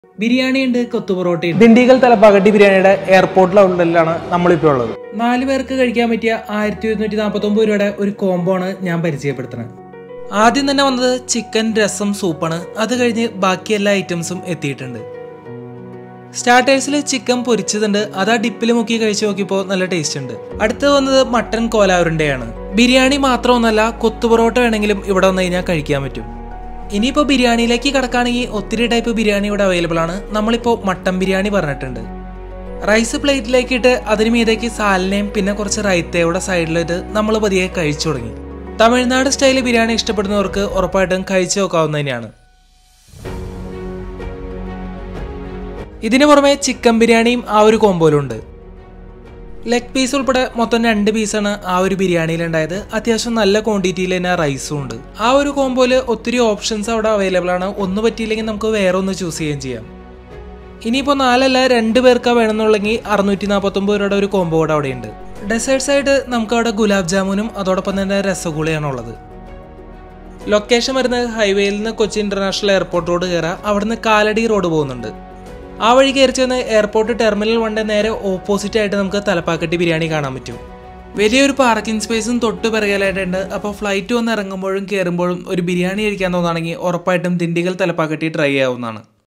ബിരിയാണി ഉണ്ട് കൊത്തുപൊറോട്ട ഉണ്ട് ദിണ്ടിഗൽ തലപ്പാക്കട്ടി ബിരിയാണിയുടെ എയർപോർട്ട് ലെവലിലാണ് നമ്മളിപ്പോൾ ഉള്ളത് നാല് പേർക്ക് കഴിക്കാൻ പറ്റിയ ആയിരത്തി ഒരുന്നൂറ്റി നാൽപ്പത്തി ഒമ്പത് രൂപയുടെ ഒരു കോംബോ ആണ് ഞാൻ പരിചയപ്പെടുത്തുന്നത് ആദ്യം തന്നെ വന്നത് ചിക്കൻ രസം സൂപ്പാണ് അത് കഴിഞ്ഞ് ബാക്കി എല്ലാ ഐറ്റംസും എത്തിയിട്ടുണ്ട് സ്റ്റാർട്ടേഴ്സിൽ ചിക്കൻ പൊരിച്ചതുണ്ട് അത് ആ ഡിപ്പിൽ മുക്കി കഴിച്ചു നോക്കിയപ്പോൾ നല്ല ടേസ്റ്റ് ഉണ്ട് അടുത്തത് വന്നത് മട്ടൻ കോലാവറിൻ്റെയാണ് ബിരിയാണി മാത്രമൊന്നല്ല കൊത്തുപൊറോട്ട വേണമെങ്കിലും ഇവിടെ വന്നു കഴിഞ്ഞാൽ കഴിക്കാൻ പറ്റും ഇനിയിപ്പോൾ ബിരിയാണിയിലേക്ക് കിടക്കുകയാണെങ്കിൽ ഒത്തിരി ടൈപ്പ് ബിരിയാണി ഇവിടെ അവൈലബിൾ ആണ് നമ്മളിപ്പോൾ മട്ടൻ ബിരിയാണി പറഞ്ഞിട്ടുണ്ട് റൈസ് പ്ലേറ്റിലേക്ക് ഇട്ട് അതിന് മീതേക്ക് സാലിനെയും പിന്നെ കുറച്ച് റൈത്തയുടെ സൈഡിലിട്ട് നമ്മൾ പതിയെ കഴിച്ചു തുടങ്ങി തമിഴ്നാട് സ്റ്റൈൽ ബിരിയാണി ഇഷ്ടപ്പെടുന്നവർക്ക് ഉറപ്പായിട്ടും കഴിച്ചു നോക്കാവുന്ന തന്നെയാണ് ഇതിനു പുറമെ ചിക്കൻ ബിരിയാണിയും ആ ഒരു കോമ്പോയിലുണ്ട് ലെഗ് പീസ് ഉൾപ്പെടെ മൊത്തം രണ്ട് പീസാണ് ആ ഒരു ബിരിയാണിയിൽ ഉണ്ടായത് അത്യാവശ്യം നല്ല ക്വാണ്ടിറ്റിയിൽ തന്നെ റൈസും ഉണ്ട് ആ ഒരു കോമ്പോയിൽ ഒത്തിരി ഓപ്ഷൻസ് അവിടെ അവൈലബിൾ ആണ് ഒന്ന് പറ്റിയില്ലെങ്കിൽ നമുക്ക് വേറെ ഒന്ന് ചൂസ് ചെയ്യുകയും ചെയ്യാം ഇനിയിപ്പോൾ നാലല്ല രണ്ട് പേർക്ക് വേണമെന്നുണ്ടെങ്കിൽ അറുന്നൂറ്റി നാൽപ്പത്തൊമ്പത് രൂപയുടെ ഒരു കോംബോ കൂടെ അവിടെയുണ്ട് ഡെസേർട്സ് ആയിട്ട് നമുക്ക് അവിടെ ഗുലാബ് ജാമുനും അതോടൊപ്പം തന്നെ രസഗുളയാണ് ഉള്ളത് ലൊക്കേഷൻ വരുന്നത് ഹൈവേയിൽ നിന്ന് കൊച്ചി ഇന്റർനാഷണൽ എയർപോർട്ട് റോഡ് കയറാം അവിടുന്ന് കാലടി റോഡ് പോകുന്നുണ്ട് ആ വഴി കയറി ചെന്ന് എയർപോർട്ട് ടെർമിനൽ വണ്ടെ നേരെ ഓപ്പോസിറ്റ് ആയിട്ട് നമുക്ക് തലപ്പാക്കട്ടി ബിരിയാണി കാണാൻ പറ്റും വലിയൊരു പാർക്കിംഗ് സ്പേസും തൊട്ട് പിറകിലായിട്ടുണ്ട് അപ്പോൾ ഫ്ലൈറ്റ് വന്ന് ഇറങ്ങുമ്പോഴും കയറുമ്പോഴും ഒരു ബിരിയാണി കഴിക്കാൻ തോന്നുകയാണെങ്കിൽ ഉറപ്പായിട്ടും ദിണ്ടിഗൽ തലപ്പാക്കട്ടി ട്രൈ ചെയ്യാവുന്നതാണ്